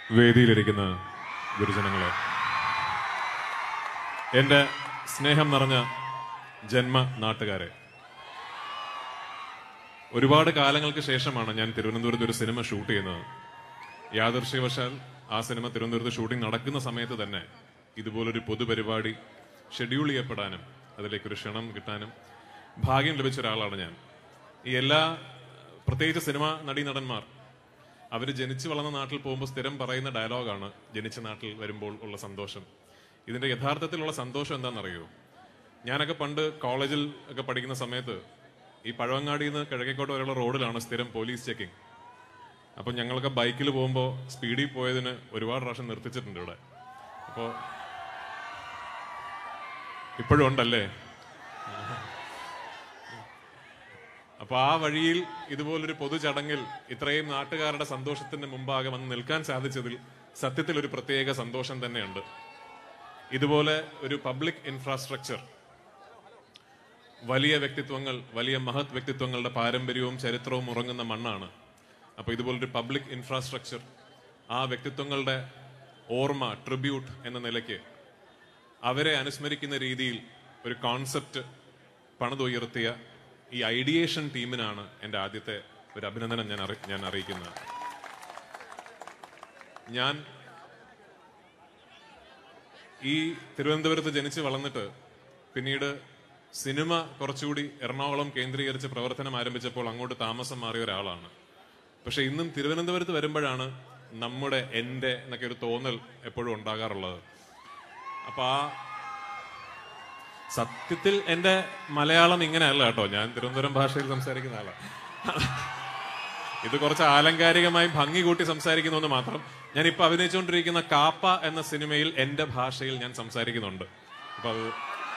വേദിയിലിരിക്കുന്ന ഗുരുജനങ്ങളെ എന്റെ സ്നേഹം നിറഞ്ഞ ജന്മ നാട്ടുകാരെ ഒരുപാട് കാലങ്ങൾക്ക് ശേഷമാണ് ഞാൻ തിരുവനന്തപുരത്ത് ഒരു സിനിമ ഷൂട്ട് ചെയ്യുന്നത് യാദർശികവശാൽ ആ സിനിമ തിരുവനന്തപുരത്ത് ഷൂട്ടിംഗ് നടക്കുന്ന സമയത്ത് തന്നെ ഇതുപോലൊരു പൊതുപരിപാടി ഷെഡ്യൂൾ ചെയ്യപ്പെടാനും അതിലേക്കൊരു ക്ഷണം കിട്ടാനും ഭാഗ്യം ലഭിച്ച ഒരാളാണ് ഞാൻ ഈ എല്ലാ പ്രത്യേകിച്ച് സിനിമ നടീനടന്മാർ അവർ ജനിച്ചു വളർന്ന നാട്ടിൽ പോകുമ്പോൾ സ്ഥിരം പറയുന്ന ഡയലോഗാണ് ജനിച്ച നാട്ടിൽ വരുമ്പോൾ ഉള്ള സന്തോഷം ഇതിന്റെ യഥാർത്ഥത്തിലുള്ള സന്തോഷം എന്താണെന്നറിയോ ഞാനൊക്കെ പണ്ട് കോളേജിൽ ഒക്കെ പഠിക്കുന്ന സമയത്ത് ഈ പഴവങ്ങാടിയിൽ നിന്ന് കിഴക്കേക്കോട്ട് വരെയുള്ള റോഡിലാണ് സ്ഥിരം പോലീസ് ചെക്കിംഗ് അപ്പൊ ഞങ്ങളൊക്കെ ബൈക്കിൽ പോകുമ്പോൾ സ്പീഡിൽ പോയതിന് ഒരുപാട് പ്രാവശ്യം നിർത്തിച്ചിട്ടുണ്ട് ഇവിടെ അപ്പോ ഇപ്പോഴും ഉണ്ടല്ലേ അപ്പൊ ആ വഴിയിൽ ഇതുപോലൊരു പൊതുചടങ്ങിൽ ഇത്രയും നാട്ടുകാരുടെ സന്തോഷത്തിന്റെ മുമ്പാകെ വന്ന് നിൽക്കാൻ സാധിച്ചതിൽ സത്യത്തിൽ ഒരു പ്രത്യേക സന്തോഷം തന്നെയുണ്ട് ഇതുപോലെ ഒരു പബ്ലിക് ഇൻഫ്രാസ്ട്രക്ചർ വലിയ വ്യക്തിത്വങ്ങൾ വലിയ മഹത് വ്യക്തിത്വങ്ങളുടെ പാരമ്പര്യവും ചരിത്രവും ഉറങ്ങുന്ന മണ്ണാണ് അപ്പൊ ഇതുപോലൊരു പബ്ലിക് ഇൻഫ്രാസ്ട്രക്ചർ ആ വ്യക്തിത്വങ്ങളുടെ ഓർമ്മ ട്രിബ്യൂട്ട് എന്ന നിലയ്ക്ക് അവരെ അനുസ്മരിക്കുന്ന രീതിയിൽ ഒരു കോൺസെപ്റ്റ് പണിതുയർത്തിയ ഈ ഐഡിയേഷൻ ടീമിനാണ് എൻ്റെ ആദ്യത്തെ ഒരു അഭിനന്ദനം ഞാൻ അറി- ഞാൻ അറിയിക്കുന്നത് ഞാൻ ഈ തിരുവനന്തപുരത്ത് ജനിച്ച് വളർന്നിട്ട് പിന്നീട് സിനിമ കുറച്ചുകൂടി എറണാകുളം കേന്ദ്രീകരിച്ച് പ്രവർത്തനം ആരംഭിച്ചപ്പോൾ അങ്ങോട്ട് താമസം മാറിയ ഒരാളാണ് പക്ഷെ ഇന്നും തിരുവനന്തപുരത്ത് വരുമ്പോഴാണ് നമ്മുടെ എൻ്റെ എന്നൊക്കെ ഒരു തോന്നൽ എപ്പോഴും ഉണ്ടാകാറുള്ളത് അപ്പൊ ആ സത്യത്തിൽ എന്റെ മലയാളം ഇങ്ങനെയല്ല കേട്ടോ ഞാൻ തിരുവനന്തപുരം ഭാഷയിൽ സംസാരിക്കുന്ന ആളാണ് ഇത് കുറച്ച് ആലങ്കാരികമായി ഭംഗി കൂട്ടി സംസാരിക്കുന്നു എന്ന് മാത്രം ഞാൻ ഇപ്പൊ അഭിനയിച്ചുകൊണ്ടിരിക്കുന്ന കാപ്പ എന്ന സിനിമയിൽ എന്റെ ഭാഷയിൽ ഞാൻ സംസാരിക്കുന്നുണ്ട് അപ്പൊ അത്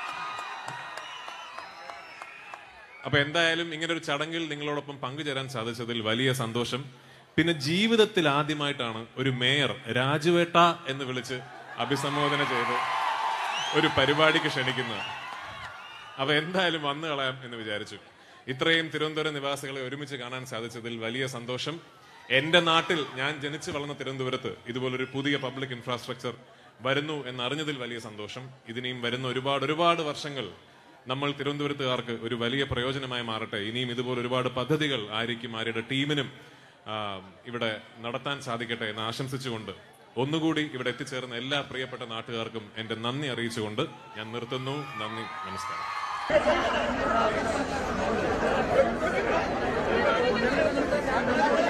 അപ്പൊ എന്തായാലും ഇങ്ങനെ ഒരു ചടങ്ങിൽ നിങ്ങളോടൊപ്പം പങ്കുചേരാൻ സാധിച്ചതിൽ വലിയ സന്തോഷം പിന്നെ ജീവിതത്തിൽ ആദ്യമായിട്ടാണ് ഒരു മേയർ രാജുവേട്ട എന്ന് വിളിച്ച് അഭിസംബോധന ചെയ്ത് ഒരു പരിപാടിക്ക് ക്ഷണിക്കുന്നത് അപ്പൊ എന്തായാലും വന്നു കളയാം എന്ന് വിചാരിച്ചു ഇത്രയും തിരുവനന്തപുരം നിവാസികളെ ഒരുമിച്ച് കാണാൻ സാധിച്ചതിൽ വലിയ സന്തോഷം എന്റെ നാട്ടിൽ ഞാൻ ജനിച്ചു വളർന്ന തിരുവനന്തപുരത്ത് ഇതുപോലൊരു പുതിയ പബ്ലിക് ഇൻഫ്രാസ്ട്രക്ചർ വരുന്നു എന്നറിഞ്ഞതിൽ വലിയ സന്തോഷം ഇതിനെയും വരുന്ന ഒരുപാട് ഒരുപാട് വർഷങ്ങൾ നമ്മൾ തിരുവനന്തപുരത്തുകാർക്ക് ഒരു വലിയ പ്രയോജനമായി മാറട്ടെ ഇനിയും ഇതുപോലെ ഒരുപാട് പദ്ധതികൾ ആയിരിക്കും ആരുടെ ടീമിനും ആ, ഇവിടെ നടത്താൻ സാധിക്കട്ടെ എന്ന് ആശംസിച്ചുകൊണ്ട് ഒന്നുകൂടി ഇവിടെ എത്തിച്ചേർന്ന എല്ലാ പ്രിയപ്പെട്ട നാട്ടുകാർക്കും എന്റെ നന്ദി അറിയിച്ചുകൊണ്ട് ഞാൻ നിർത്തുന്നു നന്ദി നമസ്കാരം Thank